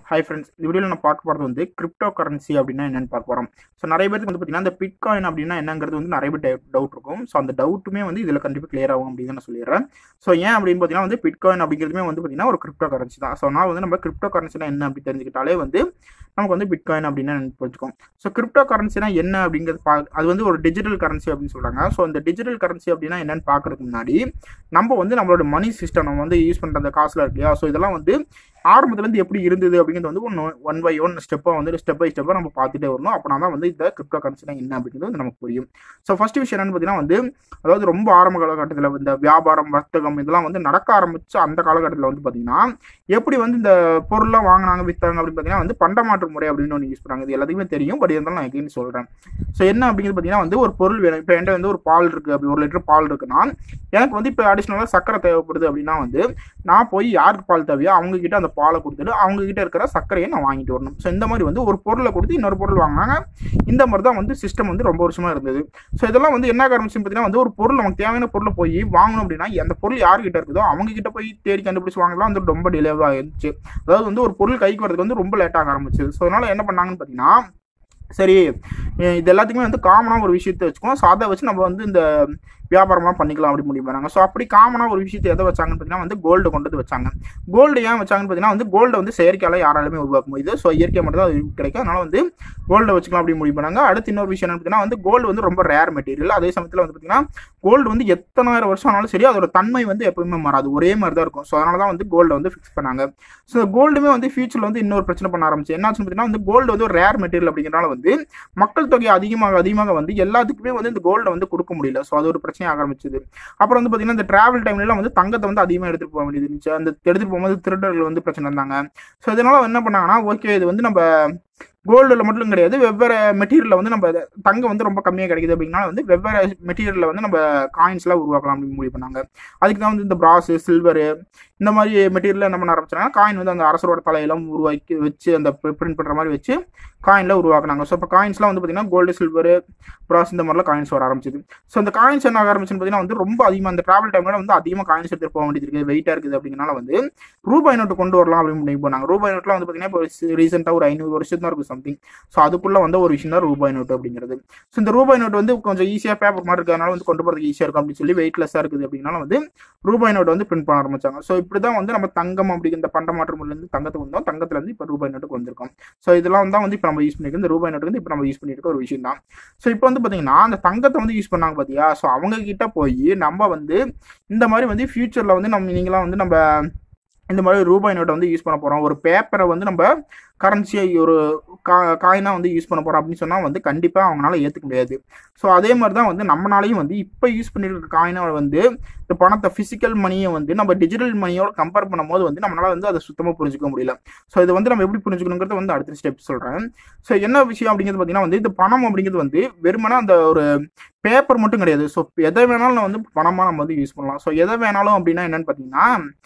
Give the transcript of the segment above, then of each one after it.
hi friends இந்த வீடியோவில் நான் பார்க்க போகிறது வந்து கிரிப்டோ கரன்சி அப்படின்னா என்னென்னு பார்க்க போகிறோம் ஸோ நிறைய பேருக்கு வந்து பார்த்தீங்கன்னா இந்த பிட்காயின் அப்படின்னா என்னங்கிறது வந்து நிறைய பேர் டவுட் இருக்கும் ஸோ அந்த டவுட்டுமே வந்து இதில் கண்டிப்பாக கிளியர் ஆகும் அப்படின்னு நான் சொல்லிடுறேன் ஸோ ஏன் அப்படின்னு பார்த்தீங்கன்னா வந்து பிட்காயின் அப்படிங்கிறதுமே வந்து பார்த்தீங்கன்னா ஒரு கிரிப்டோ கரன்சி தான் ஸோ நான் வந்து நம்ம கிரிப்டோ கரன்சினா என்ன அப்படி தெரிஞ்சுக்கிட்டாலே வந்து நமக்கு வந்து பிட்காயின் அப்படின்னா புரிஞ்சுக்கும் ஸோ கிரிப்டோ கரன்சினா என்ன அப்படிங்கிறது பா அது வந்து ஒரு டிஜிட்டல் கரன்சி அப்படின்னு சொல்கிறாங்க ஸோ அந்த டிஜிட்டல் கரன்சி அப்படின்னா என்னன்னு பார்க்கறதுக்கு முன்னாடி நம்ம வந்து நம்மளோட மணி சிஸ்டம் நம்ம வந்து யூஸ் பண்ணுற அந்த காசுல இருக்கு இல்லையா ஸோ இதெல்லாம் வந்து ஆரம்பத்துலேருந்து எப்படி இருந்தது அப்படிங்கிறது வந்து ஒன்று ஒன் பை ஒன் ஸ்டெப்பாக வந்து ஸ்டெப் பை ஸ்டெப்பாக நம்ம பார்த்துட்டே வரணும் அப்படின்னா தான் வந்து இந்த கிரிப்டோ கரன்சினா என்ன அப்படிங்கிறது வந்து நமக்கு புரியும் ஸோ ஃபர்ஸ்ட் விஷயம் என்னன்னு பார்த்தீங்கன்னா வந்து அதாவது ரொம்ப ஆரம்ப காலகட்டத்தில் இந்த வியாபாரம் வர்த்தகம் இதெல்லாம் வந்து நடக்க ஆரம்பிச்சு அந்த காலகட்டத்தில் வந்து பார்த்தீங்கன்னா எப்படி வந்து இந்த பொருள்லாம் வாங்கினாங்க விற்றாங்க அப்படின்னு பார்த்தீங்கன்னா வந்து பண்டமாற்று முறை அப்படின்னு ஒன்று யூஸ் பண்ணாங்க இது எல்லாத்துக்குமே தெரியும் பட் இருந்தாலும் நான் எகைன் சொல்கிறேன் ஸோ என்ன அப்படிங்கிறது பார்த்தீங்கன்னா வந்து ஒரு பொருள் வேணும் இப்போ என்கிட்ட வந்து ஒரு பால் இருக்குது அப்படி ஒரு லிட்டர் பால் இருக்குன்னா எனக்கு வந்து இப்போ அடிஷ்னலாக சர்க்கரை தேவைப்படுது அப்படின்னா வந்து நான் போய் யாருக்கு பால் தேவையோ அவங்க கிட்ட அந்த பாலை கொடுத்துட்டு அவங்க கிட்ட இருக்கிற சர்க்கரையை நான் வாங்கிட்டு வரணும் ஸோ இந்த மாதிரி வந்து ஒரு பொருளை கொடுத்து இன்னொரு பொருள் வாங்கினாங்க இந்த மாதிரி தான் வந்து சிஸ்டம் வந்து ரொம்ப வருஷமா இருந்தது ஸோ இதெல்லாம் வந்து என்ன ஆரம்பிச்சு பார்த்தீங்கன்னா வந்து ஒரு பொருள் நமக்கு தேவையான பொருளை போய் வாங்கணும் அப்படின்னா அந்த பொருள் யார்கிட்ட இருக்குதோ அவங்க கிட்ட போய் தேடி கண்டுபிடிச்சு வாங்கலாம் வந்து ரொம்ப டிலேவாக இருந்துச்சு அதாவது வந்து ஒரு பொருள் கைக்கு வரதுக்கு வந்து ரொம்ப லேட்டாக ஆரம்பிச்சு ஸோ அதனால என்ன பண்ணாங்கன்னு பார்த்தீங்கன்னா சரி இது எல்லாத்துக்குமே வந்து காமனாக ஒரு விஷயத்தை வச்சுக்கோம் ஸோ அதை வச்சு நம்ம வந்து இந்த வியாபாரமாக பண்ணிக்கலாம் அப்படி முடிவு பண்ணாங்க ஸோ அப்படி காமனாக ஒரு விஷயத்தை எதை வச்சாங்கன்னு பார்த்தீங்கன்னா வந்து கோல்டு கொண்டு வந்து வச்சாங்க கோல்டு ஏன் வச்சாங்கன்னு பார்த்தீங்கன்னா வந்து கோல்டை வந்து செயற்கையால் யாராலுமே உருவாக்க முடியுது ஸோ இயற்கை மட்டும் தான் அது கிடைக்கும் அதனால வந்து கோல்டை வச்சுக்கலாம் அப்படி முடிவு பண்ணாங்க அடுத்து இன்னொரு விஷயம் என்ன பார்த்தீங்கன்னா வந்து கோல்டு வந்து ரொம்ப ரேர் மெட்டீரியல் அதே சமயத்தில் வந்து பார்த்தீங்கன்னா கோல்டு வந்து எத்தனாயிரம் வருஷம் ஆனாலும் சரி அதோட தன்மை வந்து எப்பவுமே மாறாது ஒரே மாதிரி தான் இருக்கும் ஸோ அதனால தான் வந்து கோல்டை வந்து ஃபிக்ஸ் பண்ணாங்க ஸோ கோல்டுமே வந்து ஃபியூச்சரில் வந்து இன்னொரு பிரச்சனை பண்ண ஆரம்பிச்சு என்னாச்சுன்னு பார்த்தீங்கன்னா வந்து கோல்டு வந்து ஒரு ரேர் மெட்டீரியல் அப்படிங்கிறனால வந்து மக்கள் தொகை அதிகமாக அதிகமாக வந்து எல்லாத்துக்குமே வந்து இந்த கோல்டை வந்து கொடுக்க முடியல ஸோ அது ஒரு பிரச்சனையாக ஆரம்பிச்சது அப்புறம் வந்து பார்த்தீங்கன்னா இந்த டிராவல் டைம்லாம் வந்து தங்கத்தை வந்து அதிகமாக எடுத்துகிட்டு போக வேண்டியது இருந்துச்சு அந்த எடுத்துகிட்டு போகும்போது திருடர்கள் வந்து பிரச்சனை இருந்தாங்க ஸோ இதனால என்ன பண்ணாங்கன்னா ஓகே இது வந்து நம்ம கோல்டில் மட்டும் கிடையாது வெவ்வேறு மெட்டீரியலில் வந்து நம்ம தங்கம் வந்து ரொம்ப கம்மியாக கிடைக்குது அப்படின்னா வந்து வெவ்வேறு மெட்டீரியலில் வந்து நம்ம காயின்ஸ்லாம் உருவாக்கலாம் அப்படின்னு முடிவு பண்ணாங்க அதுக்கு தான் வந்து இந்த பிராஸு சில்வரு இந்த மாதிரி மெட்டீரியல் என்ன பண்ண ஆரம்பிச்சாங்க காயின் வந்து அந்த அரசரோட தலையெல்லாம் உருவாக்கி வச்சு அந்த பிரிண்ட் பண்ணுற மாதிரி வச்சு காயினில் உருவாக்குனாங்க ஸோ இப்போ காயின்ஸ்லாம் வந்து பார்த்தீங்கன்னா கோல்டு சில்வரு பிராஸ் இந்த மாதிரிலாம் காயின்ஸ் வர ஆரம்பிச்சது ஸோ அந்த காயின்ஸ் என்ன ஆக ஆரம்பிச்சுன்னு பார்த்தீங்கன்னா வந்து ரொம்ப அதிகமாக அந்த ட்ராவல் டைமில் வந்து அதிகமாக காயின்ஸ் எடுத்துகிட்டு போக வேண்டியது இருக்குது வெயிட்டாக இருக்குது அப்படிங்கனால வந்து ரூபாய் நோட்டு கொண்டு வரலாம் அப்படின்னு முடிவு பண்ணாங்க ரூபாய் நோட்லாம் வந்து பார்த்தீங்கன்னா இப்போ ரீசெண்டாக ஒரு ஐநூறு வருஷம் தான் இருக்கும் சம்திங் ஸோ அதுக்குள்ளே வந்து ஒரு விஷயம் தான் ரூபாய் நோட்டு அப்படிங்கிறது ஸோ இந்த ரூபாய் நோட்டு வந்து கொஞ்சம் ஈஸியாக பேப்பர் மாதிரி இருக்கிறதுனால வந்து கொண்டு போகிறதுக்கு ஈஸியாக இருக்கும் அப்படின்னு சொல்லி வெயிட்லெஸ்ஸாக இருக்குது அப்படின்னால வந்து ரூபாய் நோட்டு வந்து பிரிண்ட் பண்ண ஆரம்பிச்சாங்க ஸோ இப்படி தான் வந்து நம்ம தங்கம் அப்படிங்கிற இந்த பண்டமாற்று முறையிலேருந்து தங்கத்துக்கு வந்தோம் தங்கத்துலேருந்து இப்போ ரூபாய் நோட்டுக்கு வந்திருக்கோம் ஸோ இதெல்லாம் தான் வந்து இப்போ நம்ம யூஸ் பண்ணியிருக்கோம் இந்த ரூபாய் நோட்டு வந்து இப்போ நம்ம யூஸ் பண்ணியிருக்க ஒரு விஷயம் தான் ஸோ இப்போ வந்து பார்த்தீங்கன்னா அந்த தங்கத்தை வந்து யூஸ் பண்ணாங்க பார்த்தியா ஸோ அவங்க கிட்ட போய் நம்ம வந்து இந்த மாதிரி வந்து ஃபியூச்சரில் வந்து நம்ம நீங்களாம் வந்து நம்ம இந்த மாதிரி ரூபாய் நோட்டை வந்து யூஸ் பண்ண போகிறோம் ஒரு பேப்பரை வந்து நம்ம கரன்சியை ஒரு கா காயினாக வந்து யூஸ் பண்ண போகிறோம் அப்படின்னு சொன்னால் வந்து கண்டிப்பாக அவங்களால ஏற்றுக்க முடியாது ஸோ அதே மாதிரி தான் வந்து நம்மளாலையும் வந்து இப்போ யூஸ் பண்ணியிருக்க காயினை வந்து இந்த பணத்தை ஃபிசிக்கல் மணியை வந்து நம்ம டிஜிட்டல் மணியோட கம்பேர் பண்ணும்போது வந்து நம்மளால வந்து அதை சுத்தமாக புரிஞ்சுக்க முடியல ஸோ இதை வந்து நம்ம எப்படி புரிஞ்சுக்கணுங்கிறத வந்து அடுத்த ஸ்டெப் சொல்கிறேன் ஸோ என்ன விஷயம் அப்படிங்கிறது பார்த்தீங்கன்னா வந்து இந்த பணம் அப்படிங்கிறது வந்து வெறுமனா அந்த ஒரு பேப்பர் மட்டும் கிடையாது ஸோ எதை வேணாலும் வந்து பணமாக நம்ம வந்து யூஸ் பண்ணலாம் ஸோ எதை வேணாலும் அப்படின்னா என்னன்னு பார்த்தீங்கன்னா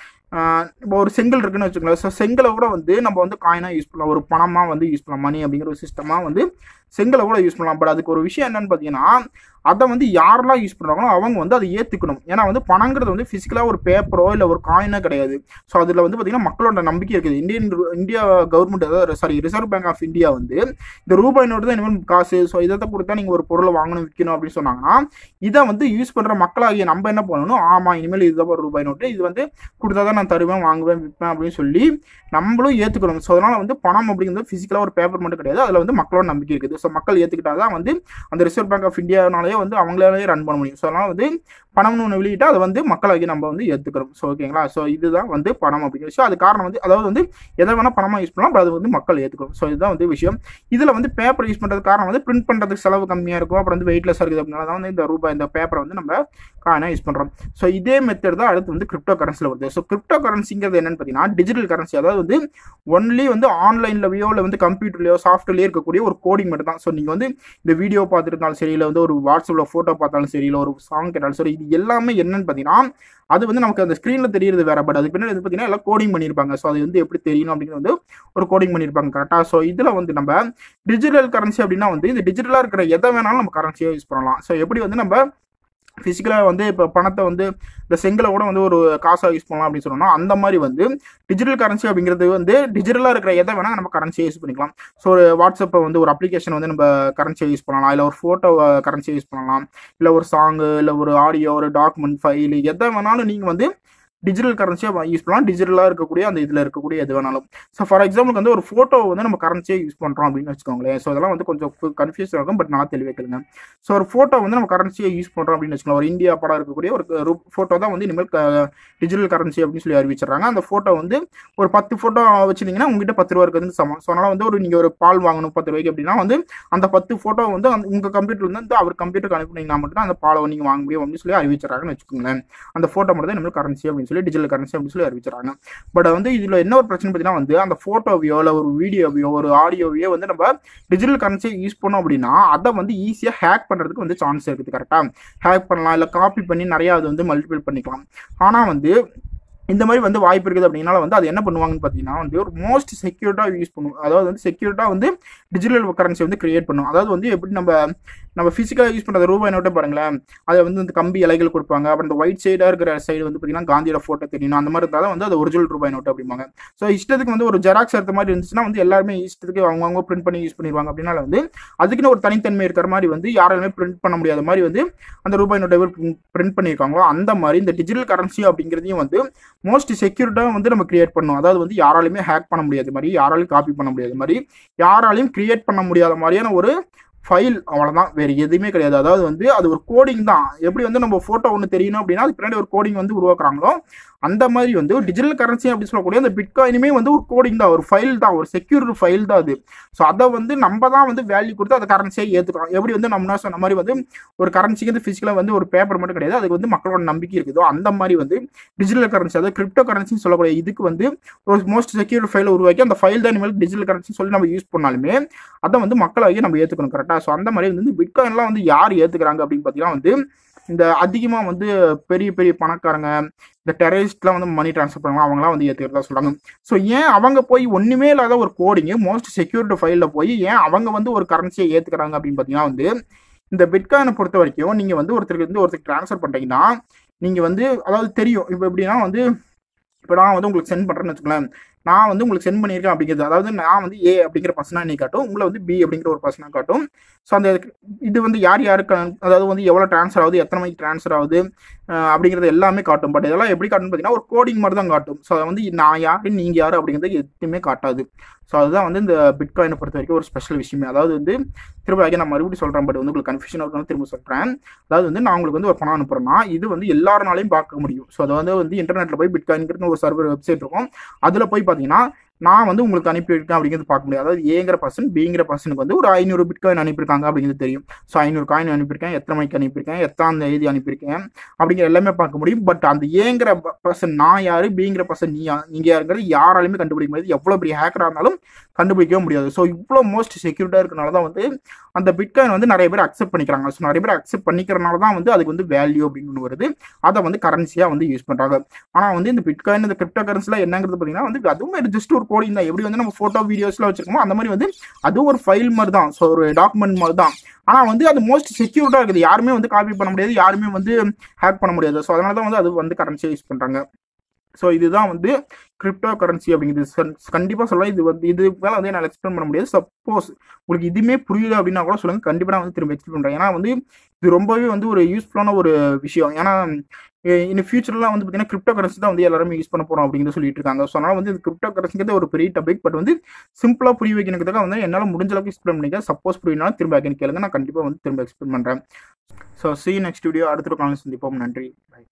இப்போ ஒரு செங்கல் இருக்குன்னு வச்சுக்கோங்களேன் ஸோ செங்கலை கூட வந்து நம்ம வந்து காயினாக யூஸ் பண்ணலாம் ஒரு பணமாக வந்து யூஸ் பண்ணலாம் மணி அப்படிங்கிற ஒரு சிஸ்டமாக வந்து செங்கலை கூட யூஸ் பண்ணலாம் பட் அதுக்கு ஒரு விஷயம் என்னன்னு பார்த்தீங்கன்னா அதை வந்து யாரெல்லாம் யூஸ் பண்ணுறாங்களோ அவங்க வந்து அதை ஏற்றுக்கணும் ஏன்னா வந்து பணங்கிறது வந்து ஃபிசிக்கலாக ஒரு பேப்பரோ இல்லை ஒரு காயினோ கிடையாது ஸோ அதில் வந்து பார்த்தீங்கன்னா மக்களோட நம்பிக்கை இருக்குது இந்தியன் இந்தியா கவர்மெண்ட் அதாவது sorry reserve bank of India வந்து இந்த ரூபாய் நோட்டு தான் இனிமேல் காசு ஸோ இதை கொடுத்தா நீங்கள் ஒரு பொருளை வாங்கணும் விற்கணும் அப்படின்னு சொன்னாங்கன்னா இதை வந்து யூஸ் பண்ணுற மக்களாகிய நம்ம என்ன பண்ணணும் ஆமாம் இனிமேல் இதுதான் ஒரு ரூபாய் நோட்டு இது வந்து கொடுத்தா தான் நான் தருவேன் வாங்குவேன் விற்பேன் அப்படின்னு சொல்லி நம்மளும் ஏற்றுக்கணும் ஸோ அதனால் வந்து பணம் அப்படிங்கிறது ஃபிசிக்கலாக ஒரு பேப்பர் மட்டும் கிடையாது அதில் வந்து மக்களோட நம்பிக்கை இருக்குது ஸோ மக்கள் ஏற்றுக்கிட்டா தான் வந்து அந்த ரிசர்வ் பேங்க் ஆஃப் இந்தியானாலே வந்து அவங்களாலே ரன் பண்ண முடியும் ஸோ அதனால் வந்து பணம்னு ஒன்று வெளியிட்டா அதை வந்து மக்களாகி நம்ம வந்து ஏற்றுக்கிறோம் ஸோ ஓகேங்களா ஸோ இதுதான் வந்து பணம் அப்படிங்கிற விஷயம் அது காரணம் வந்து அதாவது வந்து எதை வேணால் பணமாக யூஸ் பண்ணலாம் அது வந்து மக்கள் ஏற்றுக்கணும் ஸோ இதுதான் வந்து விஷயம் இதில் வந்து பேப்பர் யூஸ் பண்ணுறது காரணம் வந்து பிரிண்ட் பண்ணுறதுக்கு செலவு கம்மியாக இருக்கும் அப்புறம் வந்து வெயிட்லெஸ்ஸாக இருக்குது அப்படினால தான் வந்து இந்த ரூபாய் இந்த பேப்பரை வந்து நம்ம காயினாக யூஸ் பண்ணுறோம் ஸோ இதே மெத்தட் தான் அடுத்து வந்து கிரிப்டோ கரன்சியில் வருது ஸோ கிரிப்டோ கரன்சிங்கிறது என்னன்னு பார்த்தீங்கன்னா டிஜிட்டல் கரன்சி அதாவது வந்து ஒன்லி வந்து ஆன்லைன்லயோ இல்லை வந்து கம்ப்யூட்டர்லையோ சாஃப்ட்வேர்லையோ இருக்கக்கூடிய ஒரு கோடிங் மட்டும் தான் ஸோ நீங்கள் வந்து இந்த வீடியோ பார்த்துருந்தாலும் சரி இல்லை வந்து ஒரு வாட்ஸ்அப்பில் ஃபோட்டோ பார்த்தாலும் சரி இல்லை ஒரு சாங் கேட்டாலும் சரி இது எல்லாமே என்னன்னு பார்த்தீங்கன்னா அது வந்து நமக்கு அந்த ஸ்க்ரீனில் தெரியுது வேற பட் அதுக்கு பின்னாடி வந்து பார்த்தீங்கன்னா எல்லாம் கோடிங் பண்ணியிருப்பாங்க ஸோ அது வந்து எப்படி தெரியணும் அப்படிங்கிறது வந்து ஒரு கோடிங் பண்ணியிருப்பாங்க கரெக்டாக ஸோ இதில் வந்து நம்ம டிஜிட்டல் கரன்சி அப்படின்னா வந்து இந்த டிஜிட்டலாக இருக்கிற எதை வேணாலும் நம்ம கரன்சியாக யூஸ் பண்ணலாம் ஸோ எப்படி வந்து நம்ம ஃபிசிக்கலாக வந்து இப்போ பணத்தை வந்து இந்த செங்கலை கூட வந்து ஒரு காசாக யூஸ் பண்ணலாம் அப்படின்னு சொன்னோம்னா அந்த மாதிரி வந்து டிஜிட்டல் கரன்சி அப்படிங்கிறது வந்து டிஜிட்டலாக இருக்கிற எதை வேணால் நம்ம கரன்சியை யூஸ் பண்ணிக்கலாம் ஸோ ஒரு வாட்ஸ்அப்பை வந்து ஒரு அப்ளிகேஷன் வந்து நம்ம கரன்சியை யூஸ் பண்ணலாம் இல்லை ஒரு ஃபோட்டோ கரன்சியை யூஸ் பண்ணலாம் இல்லை ஒரு சாங்கு இல்லை ஒரு ஆடியோ ஒரு டாக்குமெண்ட் ஃபைல் எதை வேணாலும் நீங்கள் வந்து டிஜிட்டல் கரன்சியாக யூஸ் பண்ணலாம் டிஜிட்டலாக இருக்கக்கூடிய அந்த இதில் இருக்கக்கூடிய எது வேணாலும் ஸோ ஃபார் எக்ஸாம்பிளுக்கு வந்து ஒரு ஃபோட்டோ வந்து நம்ம கரன்சியாக யூஸ் பண்ணுறோம் அப்படின்னு வச்சுக்கோங்களேன் ஸோ அதெல்லாம் வந்து கொஞ்சம் கன்ஃபியூஸ் ஆகும் பட் நல்லா தெளிவாக கேளுங்க ஸோ ஒரு ஃபோட்டோ வந்து நம்ம கரன்சியை யூஸ் பண்ணுறோம் அப்படின்னு வச்சுக்கலாம் ஒரு இந்தியா படம் இருக்கக்கூடிய ஒரு ஃபோட்டோ தான் வந்து இனிமேல் டிஜிட்டல் கரன்சி அப்படின்னு சொல்லி அறிவிச்சிடுறாங்க அந்த ஃபோட்டோ வந்து ஒரு பத்து ஃபோட்டோ வச்சிருந்தீங்கன்னா உங்ககிட்ட பத்து ரூபா இருக்குது சமம் ஸோ அதனால் வந்து ஒரு நீங்கள் ஒரு பால் வாங்கணும் பத்து ரூபாய்க்கு அப்படின்னா வந்து அந்த பத்து ஃபோட்டோ வந்து அந்த உங்கள் கம்ப்யூட்டர் வந்து அவர் கம்ப்யூட்டருக்கு அனுப்புனீங்கன்னா மட்டும் அந்த பாலை நீங்கள் வாங்க முடியும் அப்படின்னு சொல்லி அறிவிச்சிடறாங்கன்னு வச்சுக்கோங்களேன் அந்த ஃபோட்டோ மட்டும் தான் நம்மளுக்கு கரன்சி அப்படின்னு சொல்லி டிஜிட்டல் கரன்சி அப்படின்னு சொல்லி அறிவிச்சிடறாங்க பட் வந்து இதில் என்ன ஒரு பிரச்சனை பார்த்தீங்கன்னா வந்து அந்த ஃபோட்டோவையோ இல்லை ஒரு வீடியோவையோ ஒரு ஆடியோவையோ வந்து நம்ம டிஜிட்டல் கரன்சியை யூஸ் பண்ணோம் அப்படின்னா அதை வந்து ஈஸியாக ஹேக் பண்ணுறதுக்கு வந்து சான்ஸ் இருக்குது கரெக்டாக ஹேக் பண்ணலாம் இல்லை காப்பி பண்ணி நிறையா அது வந்து மல்டிபிள் பண்ணிக்கலாம் ஆனால் வந்து இந்த மாதிரி வந்து வாய்ப்பு இருக்குது அப்படின்னால வந்து அது என்ன பண்ணுவாங்கன்னு பார்த்தீங்கன்னா வந்து ஒரு மோஸ்ட் செக்யூர்டாக யூஸ் பண்ணுவோம் அதாவது வந்து செக்யூர்டாக வந்து டிஜிட்டல் கரன்சி வந்து கிரியேட் பண்ணும் அதாவது வந்து எப்படி நம்ம நம்ம ஃபிசிக்கலாக யூஸ் பண்ணுற ரூபாய் நோட்டை பாருங்களேன் அதை வந்து இந்த கம்பி இலைகள் கொடுப்பாங்க அப்புறம் இந்த ஒயிட் சைடாக இருக்கிற சைடு வந்து பார்த்தீங்கன்னா காந்தியோட ஃபோட்டோ தெரியணும் அந்த மாதிரி இருந்தாலும் வந்து அது ஒரிஜினல் ரூபாய் நோட்டு அப்படிம்பாங்க ஸோ இஷ்டத்துக்கு வந்து ஒரு ஜெராக்ஸ் எடுத்த மாதிரி இருந்துச்சுன்னா வந்து எல்லாருமே இஷ்டத்துக்கு அவங்கவுங்க பிரிண்ட் பண்ணி யூஸ் பண்ணிடுவாங்க அப்படின்னால வந்து அதுக்குன்னு ஒரு தனித்தன்மை இருக்கிற மாதிரி வந்து யாராலுமே பிரிண்ட் பண்ண முடியாத மாதிரி வந்து அந்த ரூபாய் நோட்டை பிரிண்ட் பண்ணியிருக்காங்களோ அந்த மாதிரி இந்த டிஜிட்டல் கரன்சி அப்படிங்கிறதையும் வந்து மோஸ்ட் செக்யூர்டாக வந்து நம்ம கிரியேட் பண்ணணும் அதாவது வந்து யாராலையுமே ஹேக் பண்ண முடியாத மாதிரி யாராலையும் காப்பி பண்ண முடியாத மாதிரி யாராலையும் கிரியேட் பண்ண முடியாத மாதிரியான ஒரு ஃபைல் அவ்வளோதான் வேறு எதுவுமே கிடையாது அதாவது வந்து அது ஒரு கோடிங் தான் எப்படி வந்து நம்ம ஃபோட்டோ ஒன்று தெரியணும் அப்படின்னா அது பின்னாடி ஒரு கோடிங் வந்து உருவாக்குறாங்களோ அந்த மாதிரி வந்து டிஜிட்டல் கரன்சி அப்படின்னு சொல்லக்கூடிய அந்த பிட்காயினுமே வந்து ஒரு கோடிங் தான் ஒரு ஃபைல் தான் ஒரு செக்யூர் ஃபைல் தான் அது ஸோ அதை வந்து நம்ம தான் வந்து வேல்யூ கொடுத்து அந்த கரன்சியை ஏற்றுக்கிறோம் எப்படி வந்து நம்ம சொன்ன மாதிரி வந்து ஒரு கரன்சிக்கு வந்து ஃபிசிக்கலாக வந்து ஒரு பேப்பர் மட்டும் கிடையாது அதுக்கு வந்து மக்களோட நம்பிக்கை இருக்குதோ அந்த மாதிரி வந்து டிஜிட்டல் கரன்சி அதாவது கிரிப்டோ கரன்சின்னு சொல்லக்கூடிய இதுக்கு வந்து ஒரு மோஸ்ட் செக்யூர் ஃபைலை உருவாக்கி அந்த ஃபைல் தான் இனிமேல் டிஜிட்டல் கரன்சின்னு சொல்லி நம்ம யூஸ் பண்ணாலுமே அதை வந்து மக்களாகி நம்ம ஏற்றுக்கணும் கரெக்டாக ஸோ அந்த மாதிரி வந்து பிட்காயின்லாம் வந்து யார் ஏற்றுக்கிறாங்க அப்படின்னு பார்த்தீங்கன்னா வந்து இந்த அதிகமாக வந்து பெரிய பெரிய பணக்காரங்க இந்த டெரரிஸ்ட்லாம் வந்து மணி ட்ரான்ஸ்ஃபர் பண்ணுவாங்க அவங்களாம் வந்து ஏற்றுக்கிறதா சொல்கிறாங்க ஸோ ஏன் அவங்க போய் ஒன்றுமே இல்லாத ஒரு கோடிங்கு மோஸ்ட் செக்யூரிட்டி ஃபைலில் போய் ஏன் அவங்க வந்து ஒரு கரன்சியை ஏற்றுக்கிறாங்க அப்படின்னு பார்த்தீங்கன்னா வந்து இந்த பிட்காயினை பொறுத்த வரைக்கும் நீங்கள் வந்து ஒருத்தருக்கு வந்து ஒருத்தருக்கு ட்ரான்ஸ்ஃபர் பண்ணுறீங்கன்னா நீங்கள் வந்து அதாவது தெரியும் இப்போ எப்படின்னா வந்து இப்போ நான் வந்து உங்களுக்கு சென்ட் பண்ணுறேன்னு வச்சுக்கோங்களேன் நான் வந்து உங்களுக்கு சென்ட் பண்ணியிருக்கேன் அப்படிங்கிறது அதாவது நான் வந்து ஏ அப்படிங்கிற பர்சனாக நீ காட்டும் உங்களை வந்து பி அப்படிங்கிற ஒரு பர்சனாக காட்டும் ஸோ அந்த இது வந்து யார் யாருக்கு அதாவது வந்து எவ்வளோ ட்ரான்ஸ்ஃபர் ஆகுது எத்தனை மணிக்கு ட்ரான்ஸ்ஃபர் ஆகுது அப்படிங்கிறது எல்லாமே காட்டும் பட் இதெல்லாம் எப்படி காட்டுன்னு பார்த்தீங்கன்னா ஒரு கோடிங் மாதிரி தான் காட்டும் ஸோ அதை வந்து நான் யார் நீங்கள் யார் அப்படிங்கிறது எதுவுமே காட்டாது ஸோ அதுதான் வந்து இந்த பிட்காயினை பொறுத்த வரைக்கும் ஒரு ஸ்பெஷல் விஷயமே அதாவது வந்து திரும்ப நான் மறுபடியும் சொல்கிறேன் பட் வந்து உங்களுக்கு கன்ஃபியூஷன் இருக்கணும் திரும்ப சொல்கிறேன் அதாவது வந்து நான் உங்களுக்கு வந்து ஒரு பணம் அனுப்புறேன்னா இது வந்து எல்லாருனாலையும் பார்க்க முடியும் ஸோ அதை வந்து வந்து இன்டர்நெட்டில் போய் பிட்காயின்கிறது ஒரு சர்வர் வெப்சைட் இருக்கும் அதில் போய் பார்த்தீங்கன்னா நான் வந்து உங்களுக்கு அனுப்பியிருக்கேன் அப்படிங்கிறது பார்க்க முடியாது அதாவது ஏங்கிற பர்சன் பிங்கிற பர்சனுக்கு வந்து ஒரு ஐநூறு பிட்காயின் அனுப்பியிருக்காங்க அப்படிங்கிறது தெரியும் ஸோ ஐநூறு காயின் அனுப்பியிருக்கேன் எத்தனை மணிக்கு அனுப்பியிருக்கேன் எத்தனை தேதி அனுப்பியிருக்கேன் அப்படிங்கிற எல்லாமே பார்க்க முடியும் பட் அந்த ஏங்கிற பர்சன் நான் யாரு பிங்கிற பர்சன் நீ நீங்க யாருங்கிறது யாராலுமே கண்டுபிடிக்க முடியாது எவ்வளோ பெரிய ஹேக்கராக இருந்தாலும் கண்டுபிடிக்கவே முடியாது ஸோ இவ்வளோ மோஸ்ட் செக்யூரிட்டாக இருக்கனால தான் வந்து அந்த பிட்காயின் வந்து நிறைய பேர் அக்செப்ட் பண்ணிக்கிறாங்க ஸோ நிறைய பேர் அக்செப்ட் பண்ணிக்கிறனால தான் வந்து அதுக்கு வந்து வேல்யூ அப்படின்னு ஒன்று வருது அதை வந்து கரன்சியாக வந்து யூஸ் பண்ணுறாங்க ஆனால் வந்து இந்த பிட்காயின் இந்த கிரிப்டோ கரன்சியில் என்னங்கிறது பார்த்தீங்கன்னா வந்து அதுவும் ஜஸ்ட் ஒரு கோடிங் தான் எப்படி வந்து நம்ம ஃபோட்டோ வீடியோஸ்லாம் வச்சிருக்கோமோ அந்த மாதிரி வந்து அதுவும் ஒரு ஃபைல் மாதிரி தான் ஸோ ஒரு டாக்குமெண்ட் மாதிரி தான் ஆனால் வந்து அது மோஸ்ட் செக்யூர்டாக இருக்குது யாருமே வந்து காப்பி பண்ண முடியாது யாருமே வந்து ஹேக் பண்ண முடியாது ஸோ அதனால தான் வந்து அது வந்து கரன்சியாக யூஸ் பண்ணுறாங்க ஸோ இதுதான் வந்து கிரிப்டோ கரன்சி அப்படிங்கிறது கண்டிப்பாக சொல்லலாம் இது வந்து இது மேலே வந்து என்னால் எக்ஸ்பிளைன் பண்ண முடியாது சப்போஸ் உங்களுக்கு இதுவுமே புரியுது அப்படின்னா கூட சொல்லுங்கள் கண்டிப்பாக நான் வந்து திரும்ப எக்ஸ்பிளைன் பண்ணுறேன் ஏன்னா வந்து இது ரொம்பவே வந்து ஒரு யூஸ்ஃபுல்லான ஒரு விஷயம் ஏன்னா இன்னும் ஃபியூச்சர்லாம் வந்து பார்த்தீங்கன்னா கிரிப்டோ கரன்சி தான் வந்து எல்லாருமே யூஸ் பண்ண போகிறோம் அப்படிங்கிறது சொல்லிட்டு இருக்காங்க ஸோ அதனால் வந்து இது கிரிப்டோ கரன்சிங்கிறது ஒரு பெரிய டாபிக் பட் வந்து சிம்பிளாக புரிய வைக்கிறதுக்காக வந்து என்னால் முடிஞ்ச அளவுக்கு எக்ஸ்பிளைன் பண்ணிக்க சப்போஸ் புரியனாலும் திரும்ப அகைன் கேளுங்க நான் கண்டிப்பாக வந்து திரும்ப எக்ஸ்பிளைன் பண்ணுறேன் ஸோ சி நெக்ஸ்ட் வீடியோ அடுத்த காலம் சந்திப்போம் நன்றி பை